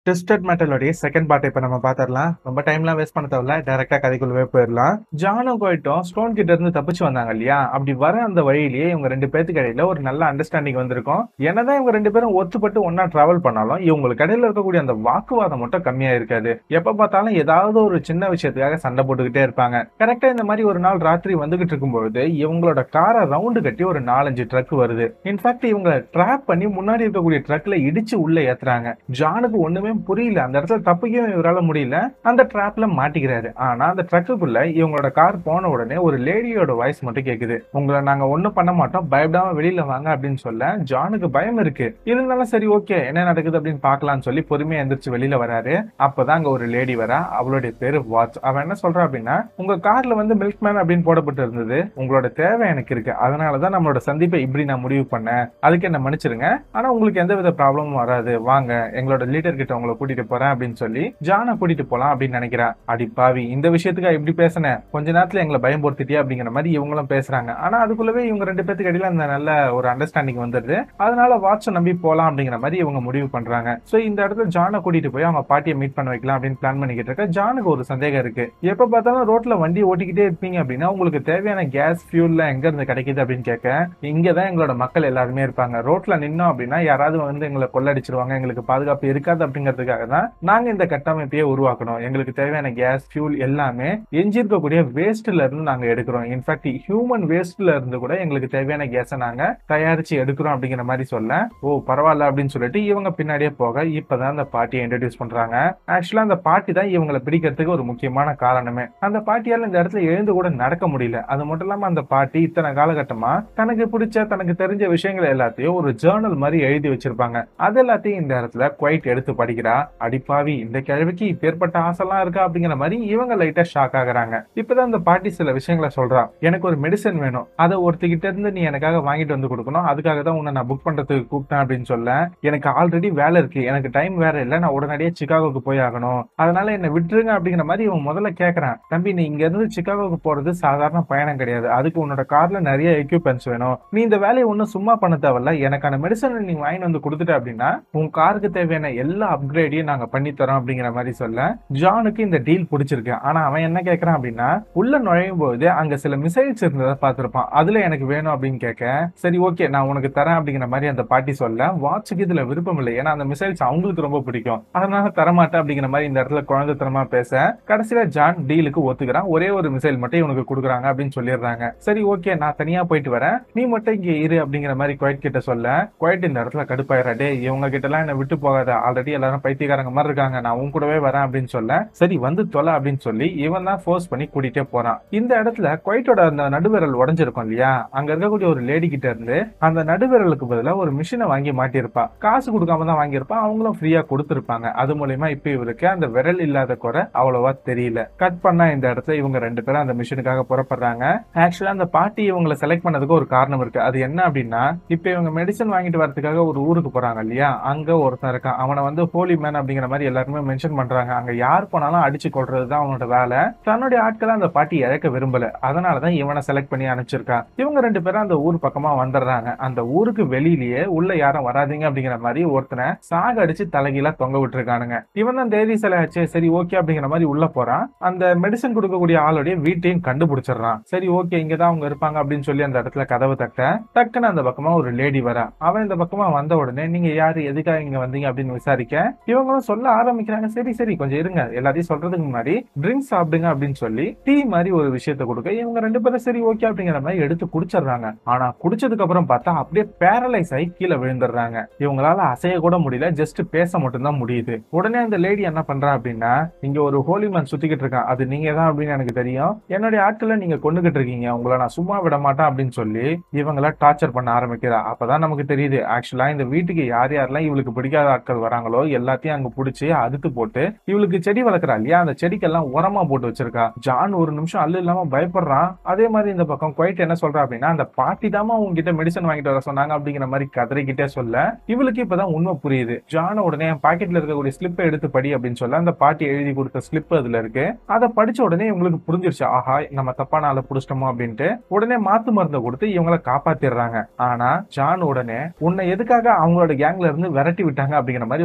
twisted மெட்டலோடைய second part இப்ப நம்ம பாத்திரலாம் ரொம்ப டைம்லாம் வேஸ்ட் பண்ண தேவையில்ல டைரக்டா கதைக்குள்ளவே போயிடலாம் ஜானும் கோயிட்டும் ஸ்டோன் கிட்ட இருந்து தப்பிச்சு வந்தாங்க இல்லையா அப்படி வர அந்த வழியிலேயே இவங்க ரெண்டு பேத்துக்கு இடையில ஒரு நல்ல அண்டர்ஸ்டாண்டிங் வந்திருக்கும் என்னதான் இவங்க ரெண்டு பேரும் ஒத்துப்பட்டு ஒன்னா டிராவல் பண்ணாலும் இவங்களுக்கு இடையில இருக்கக்கூடிய அந்த வாக்குவாதம் மட்டும் கம்மியா இருக்காது எப்ப பார்த்தாலும் ஏதாவது ஒரு சின்ன விஷயத்துக்காக சண்டை போட்டுக்கிட்டே இருப்பாங்க கரெக்டா இந்த மாதிரி ஒரு நாள் ராத்திரி வந்துகிட்டு இருக்கும்பொழுது இவங்களோட காரை ரவுண்டு கட்டி ஒரு நாலஞ்சு ட்ரக் வருது இன்ஃபேக்ட் இவங்க ட்ராப் பண்ணி முன்னாடி இருக்கக்கூடிய ட்ரக்ல இடிச்சு உள்ள ஏத்துறாங்க ஜானுக்கு ஒண்ணுமே புரியல அந்த இடத்துல தப்பிக்கவும் இவரால முடியல அந்த ட்ராப்ல மாட்டிக்கிறாரு ஆனா அந்த ட்ரக்குக்குள்ள இவங்களோட கார் போன உடனே ஒரு லேடியோட வாய்ஸ் மட்டும் கேக்குது உங்களை நாங்க ஒண்ணும் பண்ண மாட்டோம் பயப்படாம வெளியில வாங்க அப்படின்னு சொல்ல ஜானுக்கு பயம் இருக்கு இருந்தாலும் சரி ஓகே என்ன நடக்குது அப்படின்னு பார்க்கலாம்னு சொல்லி பொறுமையா எந்திரிச்சு வெளியில வராரு அப்பதான் அங்க ஒரு லேடி வரா அவளுடைய பேரு வாட்ச் அவன் என்ன சொல்றா அப்படின்னா உங்க கார்ல வந்து மில்க் மேன் அப்படின்னு போடப்பட்டு இருந்தது உங்களோட தேவை எனக்கு இருக்கு அதனாலதான் நம்மளோட சந்திப்பை இப்படி நான் முடிவு பண்ணேன் அதுக்கு என்ன மன்னிச்சிருங்க ஆனா உங்களுக்கு எந்த வித ப்ராப்ளமும் வராது வாங்க எங்களோட லீடர் கிட்ட உங்களை கூட்டிட்டு போறேன் அப்படின்னு சொல்லி ஜானை கூட்டிட்டு போலாம் அப்படின்னு நினைக்கிறா அடி பாவி இந்த விஷயத்துக்கு இப்படி பேசினேன் கொஞ்ச நேரத்துல எங்களை பயம்படுத்திட்டியா அப்படிங்கிற மாதிரி இவங்களும் பேசுறாங்க ஆனா அதுக்குள்ளவே இவங்க ரெண்டு பேத்துக்கு இடையில அந்த நல்ல ஒரு அண்டர்ஸ்டாண்டிங் வந்துருது அதனால வாட்சை நம்பி போலாம் அப்படிங்கிற மாதிரி இவங்க முடிவு பண்றாங்க சோ இந்த இடத்துல ஜானை கூட்டிட்டு போய் அவங்க பாட்டியை மீட் பண்ண வைக்கலாம் அப்படின்னு பிளான் பண்ணிக்கிட்டு இருக்க ஜானுக்கு ஒரு சந்தேகம் இருக்கு எப்ப பார்த்தாலும் ரோட்ல வண்டி ஓட்டிக்கிட்டே இருப்பீங்க அப்படின்னா உங்களுக்கு தேவையான கேஸ் ஃபியூல்ல எங்க இருந்து கிடைக்குது அப்படின்னு கேட்க இங்கதான் எங்களோட மக்கள் எல்லாருமே இருப்பாங்க ரோட்ல நின்னோம் அப்படின்னா யாராவது வந்து எங்களை கொள்ளடிச்சிருவாங்க எங்களுக்கு பாதுகாப்பு இருக்காது அப்படிங்கிறதுக்காக தான் நாங்க இந்த கட்டமைப்பையே உருவாக்கணும் எங்களுக்கு தேவையான கேஸ் ஃபியூல் எல்லாமே எஞ்சிருக்கக்கூடிய வேஸ்ட்ல இருந்து நாங்க எடுக்கிறோம் இன்ஃபேக்ட் ஹியூமன் வேஸ்ட்ல இருந்து கூட எங்களுக்கு தேவையான கேஸை நாங்க தயாரிச்சு எடுக்கிறோம் அப்படிங்கிற மாதிரி சொல்ல ஓ பரவாயில்ல அப்படின்னு சொல்லிட்டு இவங்க பின்னாடியே போக இப்பதான் அந்த பாட்டியை இன்ட்ரடியூஸ் பண்றாங்க ஆக்சுவலா அந்த பாட்டி தான் இவங்களை பிடிக்கிறதுக்கு ஒரு முக்கியமான காரணமே அந்த பாட்டியால இந்த இடத்துல எழுந்து கூட நடக்க முடியல அது மட்டும் இல்லாம அந்த பாட்டி இத்தனை காலகட்டமா தனக்கு பிடிச்ச தனக்கு தெரிஞ்ச விஷயங்கள் எல்லாத்தையும் ஒரு ஜேர்னல் மாதிரி எழுதி வச்சிருப்பாங்க அது எல்லாத்தையும் இந்த இடத்துல குவைட் எடுத்து படிக்கிறா அடிப்பாவி இந்த கிழவிக்கு இப்பேற்பட்ட ஆசைலாம் இருக்கா அப்படிங்கிற மாதிரி இவங்க லைட்டா ஷாக் ஆகுறாங்க இப்பதான் அந்த பாட்டி சில விஷயங்களை சொல்றா எனக்கு ஒரு மெடிசன் வேணும் அதை ஒருத்திக்கிட்ட இருந்து நீ எனக்காக வாங்கிட்டு வந்து கொடுக்கணும் அதுக்காக தான் உன்னை நான் புக் பண்றதுக்கு கூப்பிட்டேன் அப்படின்னு சொல்ல எனக்கு ஆல்ரெடி வேலை இருக்கு எனக்கு டைம் வேற இல்லை நான் உடனடியே சிகாகோக்கு போய் ஆகணும் அதனால என்னை விட்டுருங்க அப்படிங்கிற மாதிரி இவன் முதல்ல கேக்குறான் தம்பி நீ இங்க இருந்து சிகாகோக்கு போறது சாதாரண பயணம் கிடையாது அதுக்கு உன்னோட கார்ல நிறைய எக்யூப்மெண்ட்ஸ் வேணும் நீ இந்த வேலையை ஒன்றும் சும்மா பண்ண தேவையில்ல எனக்கான மெடிசன் நீ வாங்கிட்டு வந்து கொடுத்துட்ட அப்படின்னா உன் காருக்கு தேவையான எல்லா அப்கிரேடையும் நாங்க பண்ணி தரோம் அப்படிங்கிற மாதிரி சொல்ல ஜானுக்கு இந்த டீல் பிடிச்சிருக்கு ஆனா அவன் என்ன கேக்குறான் அப்படின்னா உள்ள நுழையும் போது அங்க சில மிசைல்ஸ் இருந்ததை பார்த்திருப்பான் அதுல எனக்கு வேணும் அப்படின்னு கேட்க சரி ஓகே நான் உனக்கு தரேன் அப்படிங்கிற மாதிரி அந்த பாட்டி சொல்ல வாட்சுக்கு இதுல விருப்பம் இல்லை ஏன்னா அந்த மிசைல்ஸ் அவங்களுக்கு ரொம்ப பிடிக்கும் அதனால தரமாட்டேன் அப்படிங்கிற மாதிரி இந்த இடத்துல குழந்தைத்தனமா பேச கடைசியில ஜான் டீலுக்கு ஒத்துக்கிறான் ஒரே ஒரு மிசைல் மட்டும் இவனுக்கு கொடுக்குறாங்க அப்படின்னு சொல்லிடுறாங்க சரி ஓகே நான் தனியா போயிட்டு வரேன் நீ மட்டும் இங்க இரு அப்படிங்கிற மாதிரி குவைட் கிட்ட சொல்ல குவைட் இந்த இடத்துல கடுப்பாயிரா டே இவங்க கிட்ட எல்லாம் என்ன விட்டு போகாத ஆல்ரெடி எல்லாரும் பைத்தியக்காரங்க மாதிரி இருக்காங்க நான் உன் கூடவே வரேன் அப்படின்னு சொல்ல சரி வந்து தொலை அப்படின்னு சொல்லி இவன் தான் ஃபோர்ஸ் பண்ணி கூட்டிட்டே போறான் இந்த இடத்துல குவைட்டோட அந்த நடுவிரல் உடஞ்சிருக்கும் இல்லையா அங்க இருக்கக்கூடிய ஒரு லேடி கிட்ட இருந்து அந்த நடுவிரலுக்கு பதிலா ஒரு மிஷினை வாங்கி மாட்டியிருப்பா காசு கொடுக்காம தான் வாங்கியிருப்பா அவங்களும் ஃப்ரீயா கொடுத்திருப்பாங்க அது மூலயமா இப்ப இவருக்கு அந்த விரல் இல்லாத குறை அவ்வளவா தெரியல கட் பண்ணா இந்த இடத்துல இவங்க ரெண்டு பேரும் அந்த மிஷினுக்காக புறப்படுறாங்க ஆக்சுவலா அந்த பாட்டி இவங்களை செலக்ட் பண்ணதுக்கு ஒரு காரணம் இருக்கு அது என்ன அப்படின்னா இப்ப இவங்க மெடிசன் வாங்கிட்டு வரதுக்காக ஒரு ஊருக்கு போறாங்க இல்லையா அங்க ஒருத்தன் இருக்கான் அவனை வந்து ஹோலி மேன் அப்படிங்கிற மாதிரி எல்லாருமே மென்ஷன் பண்றாங்க அங்க யார் போனாலும் அடிச்சு கொள்றது தான் அவனோட வேலை தன்னுடைய ஆட்களை அந்த பாட்டி இழக்க விரும்பல அதனாலதான் இவனை செலக்ட் பண்ணி அனுப்பிச்சிருக்கா இவங்க ரெண்டு பேரும் அந்த ஊர் பக்கமா வந்துடுறாங்க அந்த ஊருக்கு வெளியிலேயே உள்ள யாரும் வராதீங்க அப்படிங்கிற மாதிரி ஒருத்தனை சாக அடிச்சு தலைகீழா தொங்க விட்டுருக்கானுங்க இவன் தான் தேதி சிலை ஆச்சு சரி ஓகே அப்படிங்கிற மாதிரி உள்ள போறான் அந்த மெடிசன் கொடுக்கக்கூடிய ஆளுடைய வீட்டையும் கண்டுபிடிச்சிடுறான் சரி ஓகே இங்கதான் அவங்க இருப்பாங்க அப்படின்னு சொல்லி அந்த இடத்துல கதவு தட்ட டக்குன்னு அந்த பக்கமா ஒரு லேடி வரா அவன் இந்த பக்கமா வந்த உடனே நீங்க யாரு எதுக்காக இங்க வந்தீங்க அப்படின்னு விசாரிக்க இவங்களும் சொல்ல ஆரம்பிக்கிறாங்க சரி சரி கொஞ்சம் இருங்க எல்லாத்தையும் சொல்றதுக்கு முன்னாடி ட்ரிங்க்ஸ் சாப்பிடுங்க அப்படின்னு சொல்லி டீ மாதிரி ஒரு விஷயத்த கொடுக்க இவங்க ரெண்டு பேரும் சரி ஓகே அப்படிங்கிற மாதிரி எடுத்து குடிச்சிடுறாங்க ஆனா குடிச்சதுக்கு அப்புறம் பார்த்தா அப்படியே பேரலைஸ் ஆகி கீழே விழுந்துடுறாங்க இவங்களால அசைய கூட முடியல ஜஸ்ட் பேச மட்டும்தான் முடியுது உடனே அந்த லேடி என்ன பண்றா அப்படின்னா இங்க ஒரு ஹோலிமேன் சுத்திக்கிட்டு இருக்கான் அது நீங்க தான் அப்படின்னு எனக்கு தெரியும் என்னுடைய ஆட்களை நீங்க கொண்டுகிட்டு இருக்கீங்க உங்களை நான் சும்மா விட மாட்டேன் அப்படின்னு சொல்லி இவங்கள டார்ச்சர் பண்ண ஆரம்பிக்கிறா அப்பதான் நமக்கு தெரியுது ஆக்சுவலா இந்த வீட்டுக்கு யார் யாரெல்லாம் இவளுக்கு பிடிக்காத ஆட்கள் வராங்களோ எல்லாத்தையும் அங்க புடிச்சு அறுத்து போட்டு இவளுக்கு செடி வளர்க்குறா இல்லையா அந்த செடிக்கெல்லாம் உரமா போட்டு வச்சிருக்கா ஜான் ஒரு நிமிஷம் அல்லு இல்லாம பயப்படுறான் அதே மாதிரி இந்த பக்கம் குவைட் என்ன சொல்றா அப்படின்னா அந்த பாட்டி தாமா உங்ககிட்ட மெடிசன் வாங்கிட்டு வர சொன்னாங்க அப்படிங்கிற மாதிரி கதறிக்கிட்டே சொல்ல இவளுக்கு இப்பதான் உண்மை புரியுது ஜான உடனே என் பாக்கெட்ல இருக்கக்கூடிய ஸ்லிப்பை எடுத்து படி அப்படின்னு சொல்ல அந்த பாட்டி எழுதி கொடுத்த ஸ்லிப் அதுல இருக்கு அதை படிச்ச உடனே இவங்களுக்கு புரிஞ்சிருச்சு ஆஹா நம்ம தப்பான ஆளை புடிச்சிட்டோமோ அப்படின்ட்டு உடனே மாத்து மருந்தை கொடுத்து இவங்கள காப்பாத்திடுறாங்க ஆனா ஜான் உடனே உன்னை எதுக்காக அவங்களோட கேங்ல இருந்து விரட்டி விட்டாங்க அப்படிங்கிற மாதிரி ஒரு கேள்வி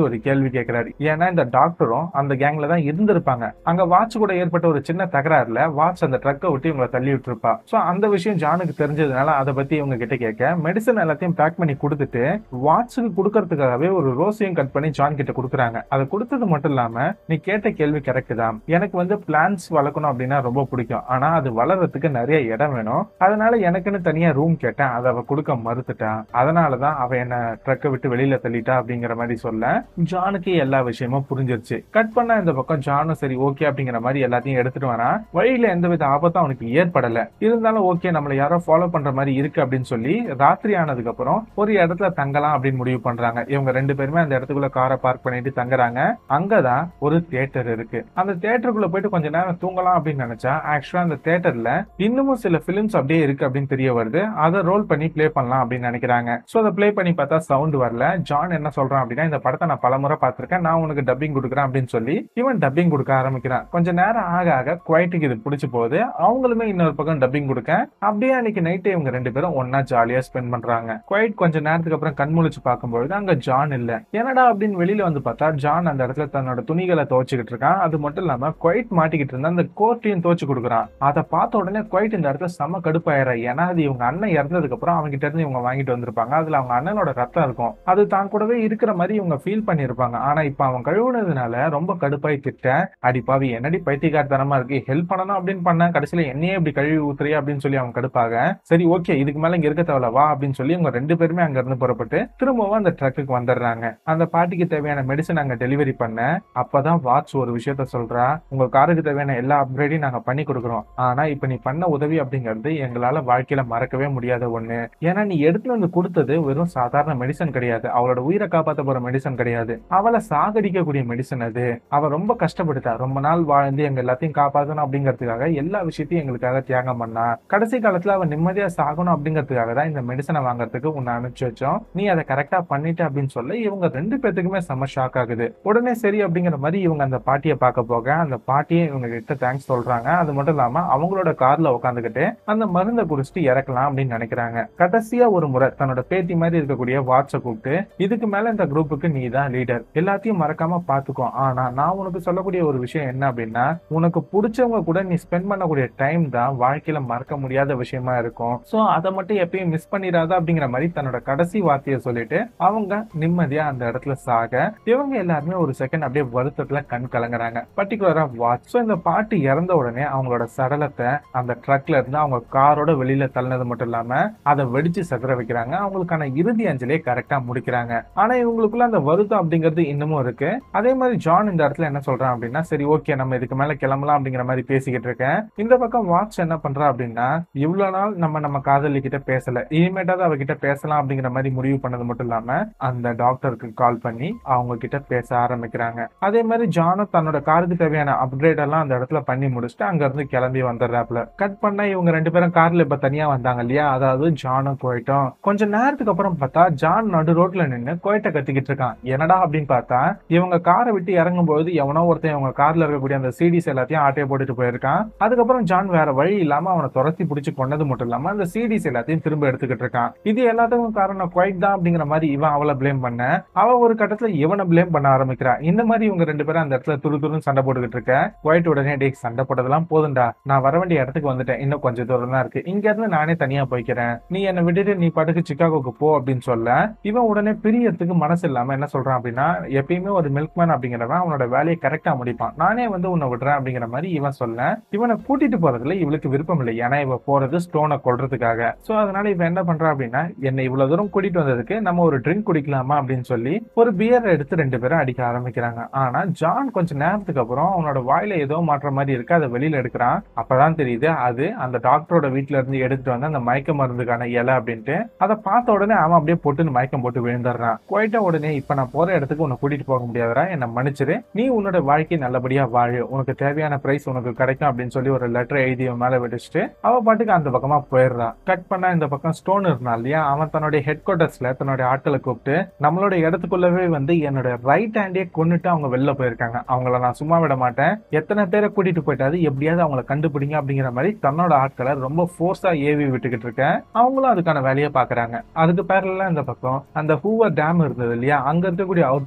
கேள்வி கேட்கிறாரு ஏன்னா இந்த டாக்டரும் அந்த கேங்ல தான் இருந்திருப்பாங்க அங்க வாட்ச் கூட ஏற்பட்ட ஒரு சின்ன தகராறுல வாட்ச் அந்த ட்ரக்கை விட்டு இவங்களை தள்ளி விட்டுருப்பா சோ அந்த விஷயம் ஜானுக்கு தெரிஞ்சதுனால அதை பத்தி இவங்க கிட்ட கேட்க மெடிசன் எல்லாத்தையும் பேக் பண்ணி கொடுத்துட்டு வாட்சுக்கு கொடுக்கறதுக்காகவே ஒரு ரோஸையும் கட் பண்ணி ஜான் கிட்ட கொடுக்குறாங்க அதை கொடுத்தது மட்டும் இல்லாம நீ கேட்ட கேள்வி கரெக்ட் தான் எனக்கு வந்து பிளான்ஸ் வளர்க்கணும் அப்படின்னா ரொம்ப பிடிக்கும் ஆனா அது வளர்றதுக்கு நிறைய இடம் வேணும் அதனால எனக்குன்னு தனியா ரூம் கேட்டேன் அதை அவ கொடுக்க மறுத்துட்டான் அதனாலதான் அவ என்ன ட்ரக்கை விட்டு வெளியில தள்ளிட்டா அப்படிங்கிற மாதிரி சொல்ல ஜானுக்கு எல்லா விஷயமும் புரிஞ்சிருச்சு கட் பண்ண இந்த பக்கம் ஜானும் சரி ஓகே அப்படிங்கிற மாதிரி எல்லாத்தையும் எடுத்துட்டு வரான் வழியில எந்தவித ஆபத்தும் அவனுக்கு ஏற்படல இருந்தாலும் ஓகே நம்மள யாரோ ஃபாலோ பண்ற மாதிரி இருக்கு அப்படின்னு சொல்லி ராத்திரி ஆனதுக்கு அப்புறம் ஒரு இடத்துல தங்கலாம் அப்படின்னு முடிவு பண்றாங்க இவங்க ரெண்டு பேருமே அந்த இடத்துக்குள்ள காரை பார்க் பண்ணிட்டு தங்குறாங்க அங்கதான் ஒரு தியேட்டர் இருக்கு அந்த தியேட்டருக்குள்ள போயிட்டு கொஞ்ச நேரம் தூங்கலாம் அப்படின்னு நினைச்சா ஆக்சுவலா அந்த தியேட்டர்ல இன்னமும் சில பிலிம்ஸ் அப்படியே இருக்கு அப்படின்னு தெரிய வருது அதை ரோல் பண்ணி ப்ளே பண்ணலாம் அப்படின்னு நினைக்கிறாங்க சோ அதை ப்ளே பண்ணி பார்த்தா சவுண்ட் வரல ஜான் என்ன சொல்றான் அப்படின்னா இந்த படத்தை நான் பலமுறை பார்த்திருக்கேன் நான் உனக்கு டப்பிங் கொடுக்குறேன் அப்படின்னு சொல்லி இவன் டப்பிங் கொடுக்க ஆரம்பிக்கிறான் கொஞ்ச நேரம் ஆக ஆக குவைட்டுக்கு இது பிடிச்சு போகுது அவங்களுமே இன்னொரு பக்கம் டப்பிங் கொடுக்க அப்படியே அன்னைக்கு நைட்டு இவங்க ரெண்டு பேரும் ஒன்னா ஜாலியா ஸ்பெண்ட் பண்றாங்க குவைட் கொஞ்ச நேரத்துக்கு அப்புறம் கண் முழிச்சு பார்க்கும்பொழுது அங்க ஜான் இல்ல என்னடா அப்படின்னு வெளியில வந்து பார்த்தா ஜான் அந்த இடத்துல தன்னோட துணிகளை துவைச்சுக்கிட்டு இருக்கான் அது மட்டும் இல்லாம குவைட் மாட்டிக்கிட்டு இருந்தா அந்த கோர்ட்டையும் துவைச்சு கொடுக்குறான் அதை பார்த்த உடனே குவைட் இந்த இடத்துல செம்ம கடுப்பாயிரா ஏன்னா அது இவங்க அண்ணன் இறந்ததுக்கு அப்புறம் அவங்க கிட்ட இருந்து இவங்க வாங்கிட்டு வந்திருப்பாங்க அதுல அவங்க அண்ணனோட ரத்தம் இருக்கும் அது தான் கூடவே இருக்கிற மாதிரி இவங்க ஃபீல் பண்ணிருப்பாங்க ஆனா இப்ப அவன் கழுவுனதுனால ரொம்ப கடுப்பாய் திட்ட அடிப்பாவி என்னடி பைத்தியக்காரத்தனமா இருக்கு ஹெல்ப் பண்ணணும் அப்படின்னு பண்ண கடைசியில என்னையே இப்படி கழுவி ஊத்துறியா அப்படின்னு சொல்லி அவங்க கடுப்பாக சரி ஓகே இதுக்கு மேல இங்க இருக்க தேவையில்ல வா அப்படின்னு சொல்லி அவங்க ரெண்டு பேருமே அங்க இருந்து புறப்பட்டு திரும்பவும் அந்த ட்ரக்குக்கு வந்துடுறாங்க அந்த பாட்டிக்கு தேவையான மெடிசன் அங்க டெலிவரி பண்ண அப்பதான் வாட்ச் ஒரு விஷயத்த சொல்றா உங்க காருக்கு தேவையான எல்லா அப்கிரேடையும் நாங்க பண்ணி கொடுக்குறோம் ஆனா இப்ப நீ பண்ண உதவி அப்படிங்கிறது எங்களால வாழ்க்கையில மறக்கவே முடியாத ஒண்ணு ஏன்னா நீ எடுத்துட்டு வந்து கொடுத்தது வெறும் சாதாரண மெடிசன் கிடையாது அவளோட உயிரை காப்பாத்த போற மெடிசன் கிடையாது அவளை சாகடிக்கக்கூடிய மெடிசன் அது அவ ரொம்ப கஷ்டப்பட்டுட்டா ரொம்ப நாள் வாழ்ந்து எங்க எல்லாத்தையும் காப்பாத்தணும் அப்படிங்கிறதுக்காக எல்லா விஷயத்தையும் எங்களுக்காக தியாகம் பண்ணா கடைசி காலத்துல அவ நிம்மதியா சாகணும் அப்படிங்கிறதுக்காக தான் இந்த மெடிசனை வாங்குறதுக்கு உன்னை அனுப்பிச்சு வச்சோம் நீ அதை கரெக்டா பண்ணிட்ட அப்படின்னு சொல்ல இவங்க ரெண்டு பேத்துக்குமே செம்ம ஷாக் ஆகுது உடனே சரி அப்படிங்கிற மாதிரி இவங்க அந்த பாட்டியை பார்க்க போக அந்த பாட்டியை இவங்க கிட்ட தேங்க்ஸ் சொல்றாங்க அது மட்டும் இல்லாம அவங்களோட கார்ல உட்காந்துக்கிட்டு அந்த மருந்தை குடிச்சிட்டு இறக்கலாம் அப்படின்னு நினைக்கிறாங்க கடைசியா ஒரு முறை தன்னோட பேத்தி மாதிரி இருக்கக்கூடிய வாட்ஸை கூப்பிட்டு இதுக்கு மேல இந்த குரூப்புக்கு நீ தான் லீடர் எல்லாத்தையும் மறக்காம பாத்துக்கோ ஆனா நான் உனக்கு சொல்லக்கூடிய ஒரு விஷயம் என்ன அப்படின்னா உனக்கு பிடிச்சவங்க கூட நீ ஸ்பெண்ட் பண்ணக்கூடிய டைம் தான் வாழ்க்கையில மறக்க முடியாத விஷயமா இருக்கும் சோ அதை மட்டும் எப்பயும் மிஸ் பண்ணிடாத அப்படிங்கிற மாதிரி தன்னோட கடைசி வார்த்தையை சொல்லிட்டு அவங்க நிம்மதியா அந்த இடத்துல சாக இவங்க எல்லாருமே ஒரு செகண்ட் அப்படியே வருத்தத்துல கண் கலங்குறாங்க பர்டிகுலரா வாட்ச் ஸோ இந்த பாட்டு இறந்த உடனே அவங்களோட சடலத்தை அந்த ட்ரக்ல இருந்து அவங்க காரோட வெளியில தள்ளினது மட்டும் இல்லாம அதை வெடிச்சு செதற வைக்கிறாங்க அவங்களுக்கான இறுதி அஞ்சலியை கரெக்டா முடிக்கிறாங்க ஆனா இவங்களுக்குள்ள அந்த வருத்தம் அப்படிங்கிறது இன்னமும் இருக்கு அதே மாதிரி ஜான் இந்த இடத்துல என்ன சொல்றான் அப்படின்னா சரி ஓகே நம்ம இதுக்கு மேல கிளம்பலாம் அப்படிங்கிற மாதிரி பேசிக்கிட்டு இருக்கேன் இந்த பக்கம் வாட்ச் என்ன பண்றா அப்படின்னா இவ்வளவு நாள் நம்ம நம்ம காதலி கிட்ட பேசல இனிமேட்டாவது அவகிட்ட பேசலாம் அப்படிங்கிற மாதிரி முடிவு பண்ணது மட்டும் இல்லாம அந்த டாக்டருக்கு கால் பண்ணி அவங்க கிட்ட பேச ஆரம்பிக்கிறாங்க அதே மாதிரி ஜானும் தன்னோட காருக்கு தேவையான அப்கிரேட் எல்லாம் அந்த இடத்துல பண்ணி முடிச்சுட்டு அங்க இருந்து கிளம்பி வந்துடுறாப்ல கட் பண்ணா இவங்க ரெண்டு பேரும் கார்ல இப்ப தனியா வந்தாங்க இல்லையா அதாவது ஜானும் போயிட்டோம் கொஞ்ச நேரத்துக்கு அப்புறம் பார்த்தா ஜான் நடு ரோட்ல நின்னு கோயட்ட கத்திக்கிட்டு இருக்கான் என்னடா அப்படின்னு பார்த்தா இவங்க காரை விட்டு இறங்கும் போது எவனோ ஒருத்தன் இவங்க கார்ல இருக்கக்கூடிய அந்த சிடிஸ் எல்லாத்தையும் ஆட்டையை போட்டுட்டு போயிருக்கான் அதுக்கப்புறம் ஜான் வேற வழி இல்லாம அவனை துரத்தி பிடிச்சு கொண்டது மட்டும் இல்லாம அந்த சிடிஸ் எல்லாத்தையும் திரும்ப எடுத்துக்கிட்டு இருக்கான் இது எல்லாத்துக்கும் காரணம் குவைட் தான் அப்படிங்கிற மாதிரி இவன் அவளை பிளேம் பண்ண அவ ஒரு கட்டத்துல இவனை பிளேம் பண்ண ஆரம்பிக்கிறா இந்த மாதிரி இவங்க ரெண்டு பேரும் அந்த இடத்துல துரு துருன்னு சண்டை போட்டுக்கிட்டு இருக்க குவைட் உடனே டே சண்டை போட்டதெல்லாம் போதும்டா நான் வர வேண்டிய இடத்துக்கு வந்துட்டேன் இன்னும் கொஞ்சம் தூரம் தான் இருக்கு இங்க இருந்து நானே தனியா போய்க்கிறேன் நீ என்னை விட்டுட்டு நீ பாட்டுக்கு சிக்காகோக்கு போ அப்படின்னு சொல்ல இவன் உடனே பிரியறதுக்கு மனசு இல்லாம என்ன சொல்றான் அப்படின்னா எப்பயுமே ஒரு மில்க்மேன் அப்படிங்கிறவன் அவனோட வேலையை கரெக்டா முடிப்பான் நானே வந்து உன்னை விடுறேன் அப்படிங்கிற மாதிரி இவன் சொல்ல இவனை கூட்டிட்டு போறதுல இவளுக்கு விருப்பம் இல்லை ஏன்னா இவ போறது ஸ்டோனை கொல்றதுக்காக சோ அதனால இவன் என்ன பண்றா அப்படின்னா என்னை இவ்வளவு தூரம் கூட்டிட்டு வந்ததுக்கு நம்ம ஒரு ட்ரிங்க் குடிக்கலாமா அப்படின்னு சொல்லி ஒரு பியர் எடுத்து ரெண்டு பேரும் அடிக்க ஆரம்பிக்கிறாங்க ஆனா ஜான் கொஞ்ச நேரத்துக்கு அப்புறம் அவனோட வாயில ஏதோ மாற்ற மாதிரி இருக்கு அதை வெளியில எடுக்கிறான் அப்பதான் தெரியுது அது அந்த டாக்டரோட வீட்ல இருந்து எடுத்துட்டு வந்த அந்த மயக்க மருந்துக்கான இலை அப்படின்ட்டு அதை பார்த்த உடனே அவன் அப்படியே போட்டு மயக்கம் போட்டு விழுந்துடுறான் போயிட்ட உடனே இப்ப நான் போற இடத்துக்கு உன்னை கூட்டிட்டு போக முடியாதரா என்ன மன்னிச்சிரு நீ உன்னோட வாழ்க்கை நல்லபடியா வாழு உனக்கு தேவையான பிரைஸ் உனக்கு கிடைக்கும் அப்படின்னு சொல்லி ஒரு லெட்டர் எழுதி அவன் மேல விட்டுச்சுட்டு அவ பாட்டுக்கு அந்த பக்கமா போயிடுறான் கட் பண்ணா இந்த பக்கம் ஸ்டோன் இருந்தான் இல்லையா அவன் தன்னுடைய ஹெட் குவார்டர்ஸ்ல தன்னுடைய ஆட்களை கூப்பிட்டு நம்மளோட இடத்துக்குள்ளவே வந்து என்னோட ரைட் ஹேண்டே கொண்டுட்டு அவங்க வெளில போயிருக்காங்க அவங்கள நான் சும்மா விட மாட்டேன் எத்தனை பேரை கூட்டிட்டு போயிட்டாது எப்படியாவது அவங்கள கண்டுபிடிங்க அப்படிங்கிற மாதிரி தன்னோட ஆட்களை ரொம்ப ஃபோர்ஸா ஏவி விட்டுக்கிட்டு இருக்கேன் அவங்களும் அதுக்கான வேலையை பாக்குறாங்க அதுக்கு பேரல இந்த பக்கம் அந்த ஹூவர் டேம் இருந்தது இல்லையா அங்க இருக்கக்கூடிய அவுட்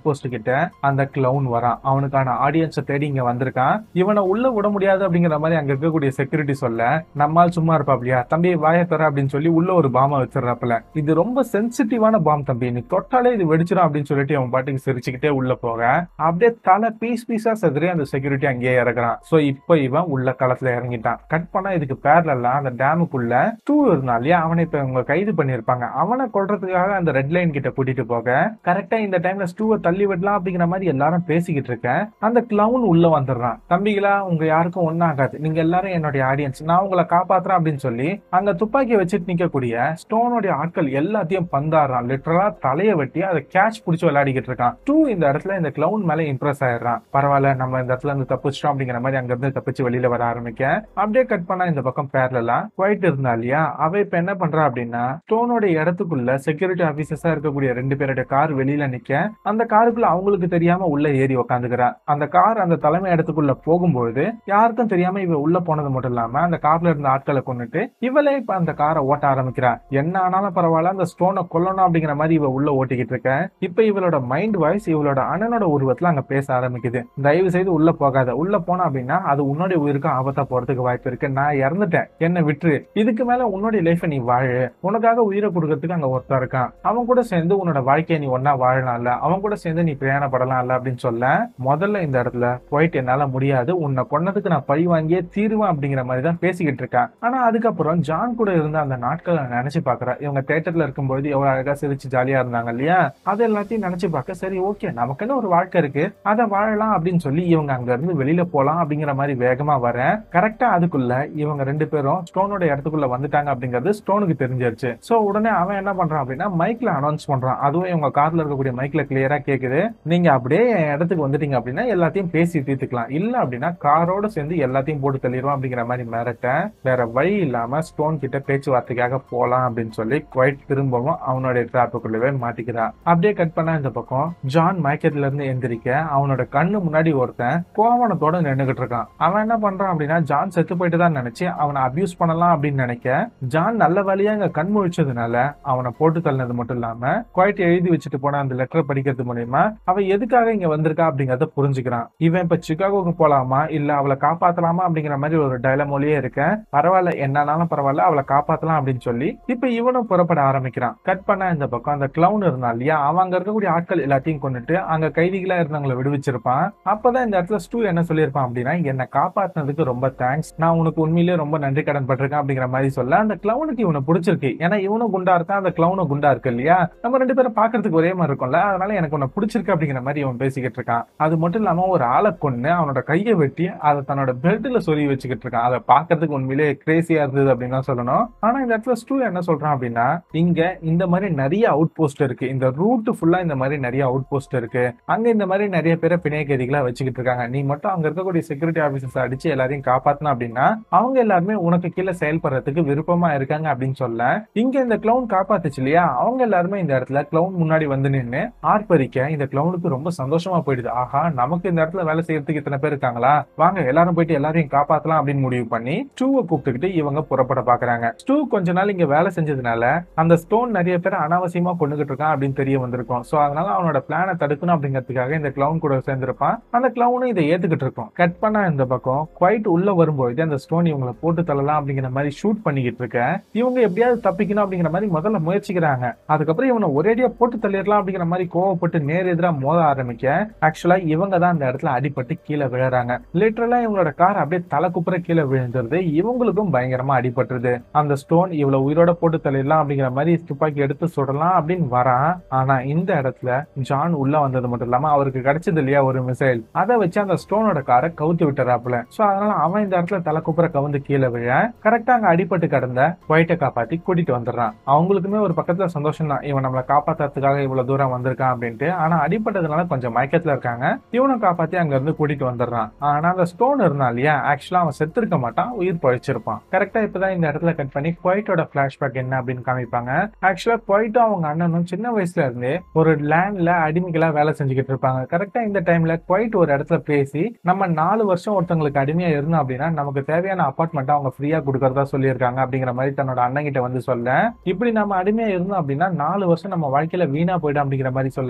போஸ்ட் கிட்ட அந்த கிளவுன் வரான் அவனுக்கான ஆடியன்ஸை தேடி இங்க வந்திருக்கான் இவனை உள்ள விட முடியாது அப்படிங்கிற மாதிரி அங்க இருக்கக்கூடிய செக்யூரிட்டி சொல்ல நம்மால் சும்மா இருப்பாப்லையா தம்பி வாய தர அப்படின்னு சொல்லி உள்ள ஒரு பாமை வச்சிடறாப்புல இது ரொம்ப சென்சிட்டிவான பாம் தம்பி நீ தொட்டாலே இது வெடிச்சிடும் அப்படின்னு சொல்லிட்டு அவன் பாட்டுக்கு சிரிச்சுக்கிட்டே உள்ள போக அப்படியே தலை பீஸ் பீஸா செதறி அந்த செக்யூரிட்டி அங்கேயே இறக்குறான் சோ இப்போ இவன் உள்ள களத்துல இறங்கிட்டான் கட் பண்ணா இதுக்கு பேர்ல அந்த டேமுக்குள்ள டூ இருந்தான் இல்லையா அவனை இப்ப இவங்க கைது பண்ணிருப்பாங்க அவனை கொல்றதுக்காக அந்த ரெட் லைன் கிட்ட கூட்டிட்டு போக கரெக்டா இந்த டைம்ல ஸ்டூவை தள்ளி விடலாம் அப்படிங்கிற மாதிரி எல்லாரும் பேசிக்கிட்டு இருக்கேன் அந்த கிளவுன் உள்ள வந்துடுறான் தம்பிகளா உங்க யாருக்கும் ஒன்னாகாது நீங்க எல்லாரும் என்னுடைய ஆடியன்ஸ் நான் உங்களை காப்பாத்துறேன் அப்படின்னு சொல்லி அங்க துப்பாக்கியை வச்சுட்டு நிக்கக்கூடிய ஸ்டோனுடைய ஆட்கள் எல்லாத்தையும் பந்தாடுறான் லிட்டரலா தலையை வெட்டி அதை கேட்ச் பிடிச்சி விளையாடிக்கிட்டு இருக்கான் டூ இந்த இடத்துல இந்த கிளவுன் மேல இம்ப்ரெஸ் ஆயிடுறான் பரவாயில்ல நம்ம இந்த இடத்துல இருந்து தப்பிச்சிட்டோம் அப்படிங்கிற மாதிரி அங்க இருந்து தப்பிச்சு வெளியில வர ஆரம்பிக்க அப்படியே கட் பண்ணா இந்த பக்கம் பேர்லாம் குவைட் இருந்தா இல்லையா அவ இப்ப என்ன பண்றா அப்படின்னா ஸ்டோனோட இடத்துக்குள்ள செக்யூரிட்டி ஆபீசர்ஸா இருக்கக்கூடிய ரெண்டு பேருடைய கார் வெளியில நிக்க அந்த காருக்குள்ள அவங்களுக்கு தெரியாம உள்ள ஏறி உக்காந்துக்கிறா அந்த கார் அந்த தலைமை இடத்துக்குள்ள போகும்போது யாருக்கும் தெரியாம இவ உள்ள போனது மட்டும் இல்லாம அந்த கார்ல இருந்த ஆட்களை கொண்டுட்டு இவளே இப்ப அந்த காரை ஓட்ட ஆரம்பிக்கிறா என்ன ஆனாலும் பரவாயில்ல அந்த ஸ்டோனை கொல்லணும் அப்படிங்கிற மாதிரி இவ உள்ள ஓட்டிக்கிட்டு இருக்க இப்ப இவளோட மைண்ட் வாய்ஸ் இவளோட அண்ணனோட உருவத்துல அங்க பேச ஆரம்பிக்குது தயவு செய்து உள்ள போகாத உள்ள போனா அப்படின்னா அது உன்னுடைய உயிருக்கு ஆபத்தா போறதுக்கு வாய்ப்பு இருக்கு நான் இறந்துட்டேன் என்ன விட்டுரு இதுக்கு மேல உன்னுடைய லைஃபை நீ வாழு உனக்காக உயிரை கொடுக்கறதுக்கு அங்க ஒருத்தன் இருக்கான் அவன் கூட சேர்ந்து உன்னோட வாழ்க்கையை நீ ஒன்னா வாழலாம்ல அவன் கூட சேர்ந்து நீ பிரயாணப்படலாம்ல அப்படின்னு சொல்ல முதல்ல இந்த இடத்துல போயிட்டு என்னால முடியாது உன்னை கொன்னதுக்கு நான் பழி வாங்கியே தீருவேன் அப்படிங்கிற மாதிரி தான் பேசிக்கிட்டு இருக்கேன் ஆனா அதுக்கப்புறம் ஜான் கூட இருந்த அந்த நாட்களை நினைச்சு பாக்குறேன் இவங்க தேட்டர்ல இருக்கும்போது எவ்வளவு அழகா சிரிச்சு ஜாலியா இருந்தாங்க இல்லையா அது எல்லாத்தையும் நினைச்சு பார்க்க சரி ஓகே நமக்குன்னு ஒரு வாழ்க்கை இருக்கு அதை வாழலாம் அப்படின்னு சொல்லி இவங்க அங்க இருந்து வெளியில போலாம் அப்படிங்கிற மாதிரி வேகமா வரேன் கரெக்டா அதுக்குள்ள இவங்க ரெண்டு பேரும் ஸ்டோனோட இடத்துக்குள்ள வந்துட்டாங்க அப்படிங்கிறது ஸ்டோனுக்கு தெரிஞ்சிருச்சு சோ உடனே அவன் என்ன பண்றான் அப்படின்னா மைக்ல அனௌன்ஸ் பண்றான் அதுவும் இவங்க கார்ல இருக்கக்கூடிய மைக்ல கிளியரா கேக்குது நீங்க அப்படியே என் இடத்துக்கு வந்துட்டீங்க அப்படின்னா எல்லாத்தையும் பேசி தீர்த்துக்கலாம் இல்ல அப்படின்னா காரோட சேர்ந்து எல்லாத்தையும் போட்டு தள்ளிடுவோம் அப்படிங்கிற மாதிரி மிரட்ட வேற வழி இல்லாம ஸ்டோன் கிட்ட பேச்சுவார்த்தைக்காக போலாம் அப்படின்னு சொல்லி குவைட் திரும்பவும் அவனுடைய டிராப்புக்குள்ளவே மாட்டிக்கிறான் அப்படியே கட் பண்ணா இந்த பக்கம் ஜான் மயக்கத்துல இருந்து எந்திரிக்க அவனோட கண்ணு முன்னாடி ஒருத்தன் கோவணத்தோட நின்னுகிட்டு இருக்கான் அவன் என்ன பண்றான் அப்படின்னா ஜான் செத்து போயிட்டு தான் நினைச்சு அவனை அபியூஸ் பண்ணலாம் அப்படின்னு நினைக்க ஜான் நல்ல வழியா இங்க கண் முழிச்சதுனால அவனை போட்டு தள்ளினது மட்டும் இல்லாம குவைட் எழுதி வச்சுட்டு போன அந்த லெட்டர் படிக்கிறது மூலியமா அவன் எதுக்காக இங்க வந்திருக்கா அப்படிங்கறத புரிஞ்சுக்கிறான் இவன் இப்ப சிகாகோக்கு போலாமா இல்ல அவளை காப்பாத்தலாமா அப்படிங்கிற மாதிரி ஒரு டைலமோலயே இருக்க பரவாயில்ல என்னன்னாலும் பரவாயில்ல அவளை காப்பாத்தலாம் அப்படின்னு சொல்லி இப்ப இவனும் புறப்பட ஆரம்பிக்கிறான் கட் பண்ண இந்த பக்கம் அந்த கிளவுன் இருந்தான் இல்லையா அவன் அங்க இருக்கக்கூடிய ஆட்கள் எல்லாத்தையும் கொண்டுட்டு அங்க கைதிகளா இருந்தவங்களை விடுவிச்சிருப்பான் அப்பதான் இந்த இடத்துல ஸ்டூ என்ன சொல்லியிருப்பான் அப்படின்னா என்னை காப்பாத்தினதுக்கு ரொம்ப தேங்க்ஸ் நான் உனக்கு உண்மையிலேயே ரொம்ப நன்றி கடன் பட்டிருக்கேன் அப்படிங்கிற மாதிரி சொல்ல அந்த கிளவுனுக்கு இவனை பிடிச்சிருக்கு ஏன்னா இவனும் குண்டா இருக்கான் அந்த கிளவுனும் குண்டா இருக்கு இல்லையா நம்ம ரெண்டு பேரும் பாக்குறதுக்கு ஒரே மாதிரி இருக்கும்ல அதனால எனக்கு உன்னை பிடிச்சிருக்கு அப்படிங்கிற மாதிரி இவன் பேசிக்கிட்டு இருக்கான் அது மட்டும் இல்லாம ஒரு ஆளை கொண்டு அவனோட கையை வெட்டி அதை தன்னோட பெல்ட்ல சொருகி வச்சுக்கிட்டு இருக்கான் அதை பாக்குறதுக்கு உண்மையிலேயே கிரேசியா இருந்தது அப்படின்னு தான் சொல்லணும் ஆனா இந்த இடத்துல ஸ்டூ என்ன சொல்றான் அப்படின்னா இங்க இந்த மாதிரி நிறைய அவுட் போஸ்ட் இருக்கு இந்த ரூட் ஃபுல்லா இந்த மாதிரி நிறைய அவுட் போஸ்ட் இருக்கு அங்க இந்த மாதிரி நிறைய பேரை பிணைய கைதிகளா வச்சுக்கிட்டு இருக்காங்க நீ மட்டும் அங்க இருக்கக்கூடிய செக்யூரிட்டி ஆபீசர்ஸ் அடிச்சு எல்லாரையும் காப்பாத்தின அப்படின்னா அவங்க எல்லாருமே உனக்கு கீழே செயல்படுறதுக்கு விருப்பமா இருக்காங்க அப்படின்னு சொல்ல இங்க இந்த கிளவுன் காப்பாத்துச்சு இல்லையா அவங்க எல்லாருமே இந்த இடத்துல கிளவுன் முன்னாடி வந்து நின்னு ஆர்ப்பரிக்க இந்த கிளவுனுக்கு ரொம்ப சந்தோஷமா போயிடுது ஆஹா நமக்கு இந்த இடத்துல வேலை செய்யறதுக்கு இத்தனை பேர் இருக்காங்களா வாங்க எல்லாரும் போயிட்டு எல்லாரையும் காப்பாத்தலாம் அப்படின்னு முடிவு பண்ணி ஸ்டூவை கூப்பிட்டுக்கிட்டு இவங்க புறப்பட பாக்குறாங்க ஸ்டூ கொஞ்ச நாள் இங்க வேலை செஞ்சதுனால அந்த ஸ்டோன் நிறைய பேர் அனாவசியமா கொண்டுகிட்டு இருக்கான் அப்படின்னு தெரிய வந்திருக்கும் சோ அதனால அவனோட பிளானை தடுக்கணும் அப்படிங்கிறதுக்காக இந்த கிளவுன் கூட சேர்ந்திருப்பான் அந்த கிளவுனும் இதை ஏத்துக்கிட்டு இருக்கும் கட் பண்ணா இந்த பக்கம் குவைட் உள்ள வரும்போது அந்த ஸ்டோன் இவங்களை போட்டு தள்ளலாம் அப்படிங்கிற மாதிரி ஷூட் பண்ணிக்கிட்டு இருக்க இவங்க எப்படியாவது தப்பிக்கணும் அப்படிங்கிற மாதிரி முதல்ல முயற்சிக்கிறாங்க அதுக்கப்புறம் இவனை ஒரேடியா போட்டு தள்ளிடலாம் அப்படிங்கிற மாதிரி கோவப்பட்டு நேர் எதிரா மோத ஆரம்பிக்க ஆக்சுவலா இவங்க தான் அந்த இடத்துல அடிபட்டு கீழே விழுறாங்க லிட்டரலா இவங்களோட கார் அப்படியே தலை குப்புற கீழே விழுந்துருது இவங்களுக்கும் பயங்கரமா அடிபட்டுருது அந்த ஸ்டோன் இவ்வளவு உயிரோட போட்டு தள்ளிடலாம் அப்படிங்கிற மாதிரி துப்பாக்கி எடுத்து சுடலாம் அப்படின்னு வரான் ஆனா இந்த இடத்துல ஜான் உள்ள வந்தது மட்டும் இல்லாம அவருக்கு கிடைச்சது இல்லையா ஒரு மிசைல் அதை வச்சு அந்த ஸ்டோனோட காரை கவுத்து விட்டுறாப்புல சோ அதனால அவன் இந்த இடத்துல தலை குப்புற கவுந்து கீழே விழ கரெக்டா அங்க அடிபட்டு கிடந்த ஒயிட்டை காப்பாத்தி கூட்டிட்டு வந்துடுறான் அவங்களுக்குமே ஒரு பக்கத்துல சந்தோஷம் தான் இவன் நம்மளை காப்பாத்துறதுக்காக இவ்வளவு தூரம் வந்திருக்கான் அப்படின்ட்டு ஆனா அடிபட்டதுனால கொஞ்சம் மயக்கத்துல இருக்காங்க இவனை காப்பாத்தி அங்க இருந்து கூட்டிட்டு வந்துடுறான் ஆனா அந்த ஸ்டோன் இருந்தான் இல்லையா ஆக்சுவலா அவன் செத்துருக்க மாட்டான் உயிர் பழிச்சிருப்பான் கரெக்டா இப்பதான் இந்த இடத்துல கட் பண்ணி குவைட்டோட பிளாஷ்பேக் என்ன அப்படின்னு காமிப்பாங்க ஆக்சுவலா குவைட்டும் அவங்க அண்ணனும் சின்ன வயசுல இருந்தே ஒரு லேண்ட்ல அடிமைகளா வேலை செஞ்சுக்கிட்டு இருப்பாங்க கரெக்டா இந்த டைம்ல குவைட் ஒரு இடத்துல பேசி நம்ம நாலு வருஷம் ஒருத்தவங்களுக்கு அடிமையா இருந்தோம் அப்படின்னா நமக்கு தேவையான அப்பார்ட்மெண்ட் அவங்க ஃப்ரீயா கொடுக்கறதா சொல்லியிருக்காங்க அப்படிங்கிற மாதிரி தன்னோட அண்ணன் கிட்ட வந்து சொல்ல இப்படி நம்ம அடிமையா இருந்தோம் அப்படின்னா நாலு வருஷம் நம்ம வாழ்க்கையில வீணா போயிடும் அப்படிங்கிற மாதிரி சொல்ல அடப்பா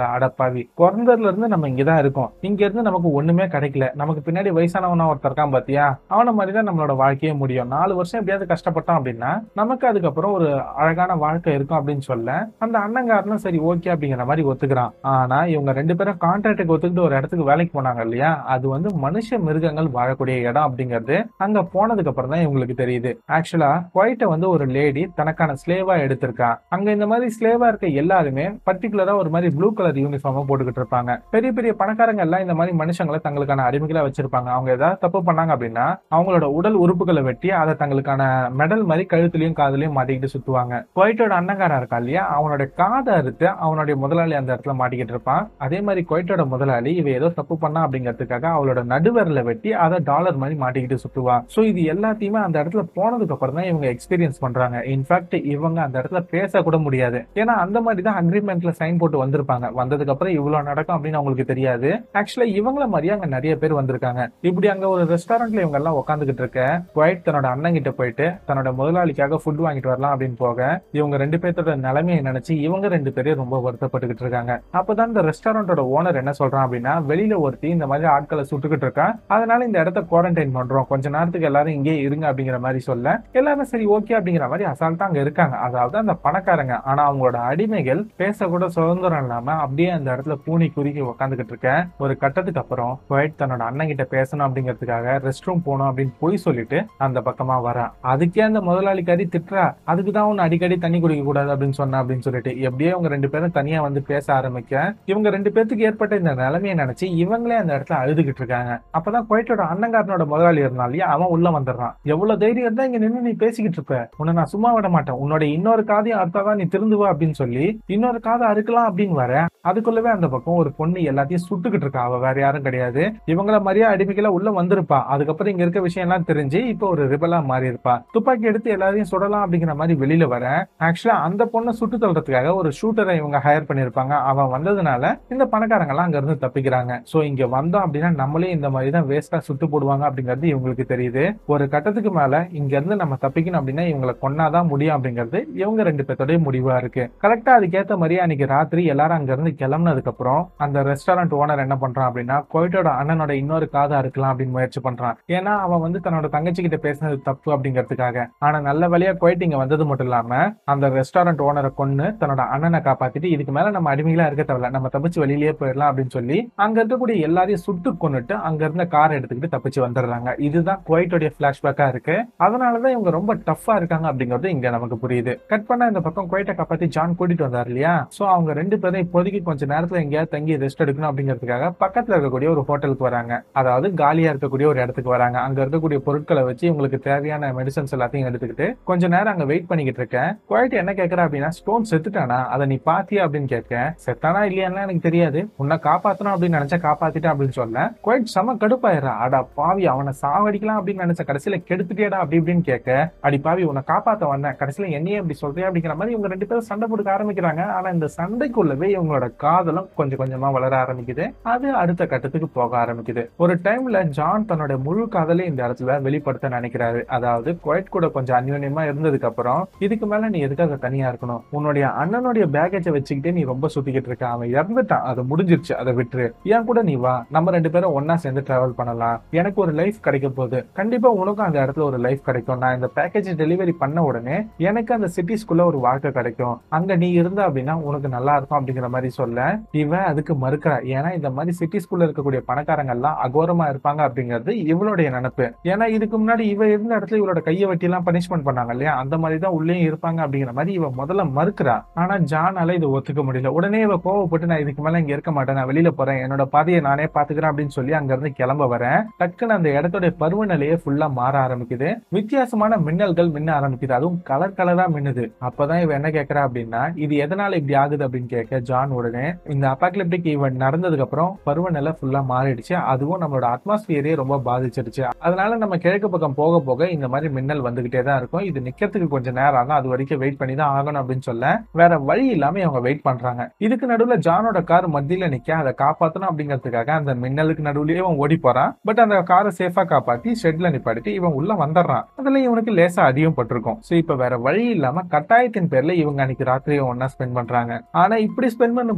பாவி பிறந்ததுல இருந்து நம்ம இங்கதான் இருக்கோம் இங்க இருந்து நமக்கு ஒண்ணுமே கிடைக்கல நமக்கு பின்னாடி வயசானவனா ஒருத்தர் இருக்கான் பாத்தியா அவன மாதிரி தான் நம்மளோட வாழ்க்கையே முடியும் நாலு வருஷம் எப்படியாவது கஷ்டப்பட்டோம் அப்படின்னா நமக்கு அதுக்கப்புறம் ஒரு அழகான வாழ்க்கை இருக்கும் அப்படின்னு சொல்ல அந்த அண்ணங்காரனும் சரி ஓகே அப்படிங்கிற மாதிரி ஒத்துக்கிறான் ஆனா இவங்க ரெண்டு பேரும் கான்ட்ராக்டுக்கு ஒத்துக்கிட்டு ஒரு இடத்துக்கு வேலைக்கு போனாங்க இல்லையா அது வந்து மனுஷ மிருகங்கள் வாழக்கூடிய இடம் அப்படிங்கிறது அங்க போனதுக்கு அப்புறம் தான் இவங்களுக்கு தெரியுது ஆக்சுவலா குவைட்ட வந்து ஒரு லேடி தனக்கான ஸ்லேவா எடுத்திருக்கா அங்க இந்த மாதிரி ஸ்லேவா இருக்க எல்லாருமே பர்டிகுலரா ஒரு மாதிரி ப்ளூ கலர் யூனிஃபார்மா போட்டுக்கிட்டு இருப்பாங்க பெரிய பெரிய பணக்காரங்க எல்லாம் இந்த மாதிரி மனுஷங்களை தங்களுக்கான அடிமைகளா வச்சிருப்பாங்க அவங்க ஏதாவது தப்பு பண்ணாங்க அப்படின்னா அவங்களோட உடல் உறுப்புகளை வெட்டி அதை தங்களுக்கான மெடல் மாதிரி கழுத்துலயும் காதுலயும் மாட்டிக்கிட்டு சுத்துவாங்க குவைட்டோட அண்ணங்காரன் இருக்கா இல்லையா அவனோட காதை அறுத்து அவனுடைய முதலாளி அந்த இடத்துல மாட்டிக்கிட்டு இருப்பான் அதே மாதிரி குவைட்டோட முதலாளி இவ ஏதோ தப்பு பண்ணா அப்படிங்கிறதுக்காக அவளோட நடுவரில் வெட்டி அதை டாலர் மாதிரி மாட்டிக்கிட்டு சுத்துவான் சோ இது எல்லாத்தையுமே அந்த இடத்துல போனதுக்கு அப்புறம் தான் இவங்க எக்ஸ்பீரியன்ஸ் பண்றாங்க இன்ஃபேக்ட் இவங்க அந்த இடத்துல பேச கூட முடியாது ஏன்னா அந்த மாதிரி தான் அக்ரிமெண்ட்ல சைன் போட்டு வந்திருப்பாங்க வந்ததுக்கு அப்புறம் இவ்வளவு நடக்கும் அப்படின்னு அவங்களுக்கு தெரியாது ஆக்சுவலா இவங்கள மாதிரியே அங்க நிறைய பேர் வந்திருக்காங்க இப்படி அங்க ஒரு ரெஸ்டாரண்ட்ல இவங்க எல்லாம் உட்காந்துக்கிட்டு இருக்க குவைட் தன்னோட அண்ணன் கிட்ட போயிட்டு தன்னோட முதலாளிக்காக ஃபுட் வாங்கிட்டு வரலாம் அப்படின்னு போக இவங்க ரெண்டு பேர்த்தோட நிலைமையை நினைச்சு இவங்க ரெண்டு பேரும் ரொம்ப வருத்தப்பட்டுக்கிட்டு இருக்காங்க அப்பதான் இந்த ரெஸ்டாரண்டோட ஓனர் என்ன சொல்றான் அப்படின்னா வெளியில ஒருத்தி இந்த மாதிரி ஆட்களை சுட்டுக்கிட்டு இருக்கா அதனால இந்த இடத்த குவாரண்டைன் பண்றோம் கொஞ்ச நேரத்துக்கு எல்லாரும் இங்கே இருங்க அப்படிங்கிற மாதிரி சொல்ல எல்லாரும் சரி ஓகே அப்படிங்கிற மாதிரி அசால்ட்டா அங்க இருக்காங்க அதாவது அந்த பணக்காரங்க ஆனா அவங்களோட அடிமைகள் பேசக்கூட சுதந்திரம் இல்லாம அப்படியே அந்த இடத்துல பூனி குறுக்கி உட்காந்துக்கிட்டு இருக்க ஒரு கட்டத்துக்கு அப்புறம் குவைட் தன்னோட அண்ணன் கிட்ட பேசணும் அப்படிங்கிறதுக்காக ரெஸ்ட் ரூம் போகணும் அப்படின்னு போய் சொல்லிட்டு அந்த பக்கமா வரா அதுக்கே அந்த முதலாளிக்காரி திட்டுறா அதுக்கு தான் உன்னை அடிக்கடி தண்ணி குடிக்க கூடாது அப்படின்னு சொன்ன அப்படின்னு சொல்லிட்டு எப்படியே இவங்க ரெண்டு பேரும் தனியா வந்து பேச ஆரம்பிக்க இவங்க ரெண்டு பேத்துக்கு ஏற்பட்ட இந்த நிலைமையை நினைச்சு இவங்களே அந்த இடத்துல அழுதுகிட்டு இருக்காங்க அப்பதான் குவைட்டோட அண்ணங்காரனோட முதலாளி இருந்தான் இல்லையா அவன் உள்ள வந்துடுறான் எவ்வளவு தைரியம் இருந்தா இங்க நின்னு நீ பேசிக்கிட்டு இருப்ப உன்னை நான் சும்மா விட மாட்டேன் உன்னோட இன்னொரு காதையும் அறுத்தாதான் நீ திருந்துவ அப்படின்னு சொல்லி இன்னொரு காதை அறுக்கலாம் அப்படின்னு வர அதுக்குள்ளவே அந்த பக்கம் ஒரு பொண்ணு எல்லாத்தையும் சுட்டுக்கிட்டு இருக்கா அவ வேற யாரும் கிடையாது இவங்கள மாதிரியே அடிமைகளா உள்ள வந்திருப்பா அதுக்கப்புறம் இங்க இருக்க விஷயம் எல்லாம் தெரிஞ்சு இப்போ ஒரு ரிபலா மாறி இருப்பா துப்பாக்கி எடுத்து எல்லாரையும் சுடலாம் அப்படிங்கிற மாதிரி வெளியில வர ஆக்சுவலா அந்த பொண்ணை சுட்டு தள்ளுறதுக்காக ஒரு ஷூட்டரை இவங்க ஹையர் பண்ணிருப்பாங்க அவன் வந்ததுனால இந்த பணக்காரங்க எல்லாம் அங்க இருந்து தப்பிக்கிறாங்க சோ இங்க வந்தோம் அப்படின்னா நம்மளே இந்த மாதிரி தான் வேஸ்டா சுட்டு போடுவாங்க அப்படிங்கிறது இவங்களுக்கு தெரியுது ஒரு கட்டத்துக்கு மேல இங்க இருந்து நம்ம தப்பிக்கணும் அப்படின்னா இவங்களை கொன்னாதான் முடியும் அப்படிங்கிறது இவங்க ரெண்டு பேர்த்தோடய முடிவா இருக்கு கரெக்டா அதுக்கேத்த மாதிரியே அன்னைக்கு ராத்திரி எல்லாரும் அங்க இருந்து கிளம்புனதுக்கு அப்புறம் அந்த ரெஸ்டாரண்ட் ஓனர் என்ன பண்றான் அப்படின்னா கோயிட்டோட அண்ணனோட இன்னொரு காதை அறுக்கலாம் அப்படின்னு முயற்சி பண்றான் ஏன்னா அவன் வந்து தன்னோட தங்கச்சி கிட்ட பேசினது தப்பு அப்படிங்கிறதுக்காக ஆனா நல்ல வழியா கோயிட் இங்க வந்தது மட்டும் இல்லாம அந்த ரெஸ்டாரண்ட் ஓனரை கொன்னு தன்னோட அண்ணனை காப்பாத்திட்டு இதுக்கு மேல நம்ம அடிமைகளா இருக்க தேவையில்ல நம்ம தப்பிச்சு வெளியிலேயே போயிடலாம் அப்படின்னு சொல்லி அங்க இருக்கக்கூடிய எல்லாரையும் சுட்டு கொன்னுட்டு அங்க இருந்த கார் எடுத்துக்கிட்டு தப்பிச்சு வந்துடுறாங்க இதுதான் குவைட்டோடைய பிளாஷ்பேக்கா இருக்கு அதனாலதான் இவங்க ரொம்ப டஃப்பா இருக்காங்க அப்படிங்கிறது இங்க நமக்கு புரியுது கட் பண்ண இந்த பக்கம் குவைட்டை காப்பாத்தி ஜான் கூட்டிட்டு வந்தார் இல்லையா சோ அவங்க ரெண்டு பேரும் இப்போதைக்கு கொஞ்ச நேரத்துல எங்கேயாவது தங்கி ரெஸ்ட் எடுக்கணும் அப்படிங்கிறதுக்காக பக்கத்துல இருக்கக்கூடிய ஒரு ஹோட்டலுக்கு வராங்க அதாவது காலியா இருக்கக்கூடிய ஒரு இடத்துக்கு வராங்க அங்க இருக்கக்கூடிய பொருட்களை வச்சு இவங்களுக்கு தேவையான மெடிசன்ஸ் எல்லாத்தையும் எடுத்துக்கிட்டு கொஞ்ச நேரம் அங்க வெயிட் பண்ணிக்கிட்டு இருக்கேன் குவைட் என்ன கேக்குறா அப்படின்னா ஸ்டோன் செத்துட்டானா அதை நீ பாத்தியா அப்படின்னு கேட்க செத்தானா இல்லையான்னு எனக்கு தெரியாது உன்னை காப்பாத்தணும் அப்படின்னு நினைச்சா காப்பாத்திட்டேன் அப்படின்னு சொல்ல குவைட் செம கடுப்பாயிரா அடா பாவி அவனை சாவடிக்கலாம் அப்படின்னு நினைச்ச கடைசியில கெடுத்துட்டேடா அப்படி இப்படின்னு கேட்க அடி பாவி உன்னை காப்பாத்த வந்தேன் கடைசியில என்னையே இப்படி சொல்றியா அப்படிங்கிற மாதிரி இவங்க ரெண்டு பேரும் சண்டை போட்டுக்க ஆரம்பிக்கிறாங்க ஆனா இந்த சண்டைக்குள்ளவே இவங்களோட காதலும் கொஞ்சம் கொஞ்சமா வளர ஆரம்பிக்குது அது அடுத்த கட்டத்துக்கு போக ஆரம்பிக்குது ஒரு டைம்ல ஜான் தன்னோட முழு காதலை இந்த இடத்துல வெளிப்படுத்த நினைக்கிறாரு அதாவது குவைட் கூட கொஞ்சம் அந்யோன்யமா இருந்ததுக்கு அப்புறம் இதுக்கு மேல நீ எதுக்காக தனியா இருக்கணும் உன்னுடைய அண்ணனுடைய பேகேஜை வச்சுக்கிட்டே நீ ரொம்ப சுத்திக்கிட்டு இருக்க அவன் இறந்துட்டான் அது முடிஞ்சிருச்சு அதை விட்டுரு ஏன் கூட நீ வா நம்ம ரெண்டு பேரும் ஒன்னா சேர்ந்து டிராவல் பண்ணலாம் எனக்கு ஒரு லைஃப் கிடைக்க போகுது கண்டிப்பா உனக்கும் அந்த இடத்துல ஒரு லைஃப் கிடைக்கும் நான் இந்த பேக்கேஜ் டெலிவரி பண்ண உடனே எனக்கு அந்த சிட்டிஸ்குள்ள ஒரு வாழ்க்கை கிடைக்கும் அங்க நீ இருந்த அப்படின்னா உனக்கு நல்லா இருக்கும் அப்படிங்கிற மாதிரி சொல்ல இவன் அதுக்கு மறுக்கிறா ஏன்னா இந்த மாதிரி சிட்டிஸ்குள்ள இருக்கக்கூடிய பணக்காரங்க எல்லாம் அகோரமா இருப்பாங்க அப்படிங்கிறது இவளுடைய நினைப்பு ஏன்னா இதுக்கு முன்னாடி இவ இருந்த இடத்துல இவளோட கையை வெட்டி எல்லாம் பனிஷ்மெண்ட் பண்ணாங்க இல்லையா அந்த மாதிரி தான் உள்ளேயும் இருப்பாங்க அப்படிங்கிற மாதிரி இவ முதல்ல மறுக்கிறா ஆனா ஜானால இதை ஒத்துக்க முடியல உடனே இவ கோவப்பட்டு நான் இதுக்கு மேல இங்க இருக்க மாட்டேன் நான் வெளியில போறேன் என்னோட பாதையை நானே பாத்துக்கிறேன் அப்படின்னு சொல்லி அங்க இருந்து கிளம்ப வரேன் டக்குன்னு அந்த இடத்துடைய பருவநிலையே ஃபுல்லா மாற ஆரம்பிக்குது வித்தியாசமான மின்னல்கள் மின்ன ஆரம்பிக்குது அதுவும் கலர் கலரா மின்னுது அப்பதான் இவ என்ன கேக்குறா அப்படின்னா இது எதனால இப்படி ஆகுது அப்படின்னு கேட்க ஜான் உடனே இந்த அப்பாக்லிப்டிக் ஈவெண்ட் நடந்ததுக்கு அப்புறம் பருவநிலை ஃபுல்லா மாறிடுச்சு அதுவும் நம்மளோட அட்மாஸ்பியரே ரொம்ப பாதிச்சிருச்சு அதனால நம்ம கிழக்கு பக்கம் போக போக இந்த மாதிரி மின்னல் வந்துகிட்டே தான் இருக்கும் இது நிக்கிறதுக்கு கொஞ்சம் நேரம் ஆகும் அது வரைக்கும் வெயிட் பண்ணி தான் ஆகணும் அப்படின்னு சொல்ல வேற வழி இல்லாம அவங்க வெயிட் பண்றாங்க இதுக்கு நடுவுல ஜானோட கார் மத்தியில நிக்க அதை காப்பாத்தணும் அப்படிங்கிறதுக்காக அந்த மின்னலுக்கு நடுவுலயே அவன் ஓடி போறான் பட் அந்த காரை சேஃபா காப்பாத்தி ஷெட்ல நிப்பாட்டி இவன் உள்ள வந்துடுறான் அதுல இவனுக்கு லேசா அடியும் பட்டிருக்கும் சோ இப்ப வேற வழி இல்லாம கட்டாயத்தின் பேர்ல இவங்க அன்னைக்கு ராத்திரியை ஒன்னா ஸ்பெண்ட் பண்றாங்க ஆனா இப்படி ஸ்பெண்ட் பண்ணும்போது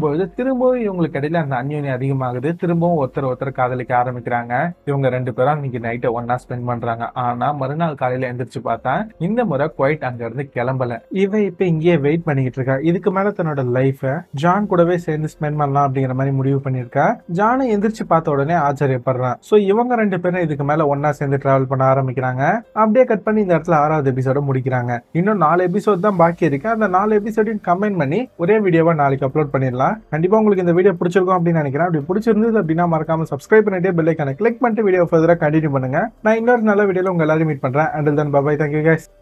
திரும்பவும் இவங்களுக்கு இடையில அந்த அந்யோன்யம் அதிகமாகுது திரும்பவும் ஒருத்தர் ஒருத்தர் காதலிக்க ஆரம்பிக்கிறாங்க இவங்க ரெண்டு பேரும் இன்னைக்கு நைட்டை ஒன்னா ஸ்பெண்ட் பண்றாங்க ஆனா மறுநாள் காலையில எந்திரிச்சு பார்த்தா இந்த முறை குவைட் அங்க இருந்து கிளம்பல இவ இப்ப இங்கேயே வெயிட் பண்ணிக்கிட்டு இருக்கா இதுக்கு மேல தன்னோட லைஃப ஜான் கூடவே சேர்ந்து ஸ்பெண்ட் பண்ணலாம் அப்படிங்கிற மாதிரி முடிவு பண்ணிருக்கா ஜானை எந்திரிச்சு பார்த்த உடனே ஆச்சரியப்படுறான் சோ இவங்க ரெண்டு பேரும் இதுக்கு மேல ஒன்னா சேர்ந்து டிராவல் பண்ண ஆரம்பிக்கிறாங்க அப்படியே கட் பண்ணி இந்த இடத்துல ஆறாவது எபிசோட முடிக்கிறாங்க இன்னும் நாலு எபிசோட் தான் பாக்கி இருக்கு அந்த நாலு எபிசோடையும் கமெண்ட் பண்ணி ஒரே வீடியோவா நாளைக்கு அப்லோட் பண்ணிடலாம் கண்டிப்பா உங்களுக்கு இந்த வீடியோ பிடிச்சிருக்கும் அப்படின்னு நினைக்கிறேன் அப்படி பிடிச்சிருந்தது அப்படின்னா மறக்காம சப்ஸ்கிரைப் பண்ணிட்டு பெல் ஐக்கான கிளிக் பண்ணிட்டு வீடியோ ஃபர்தரா கண்டினியூ பண்ணுங்க நான் இன்னொரு நல்ல வீடியோல உங்க எல்லாரும் மீட் பண்றேன் and then bye bye thank you guys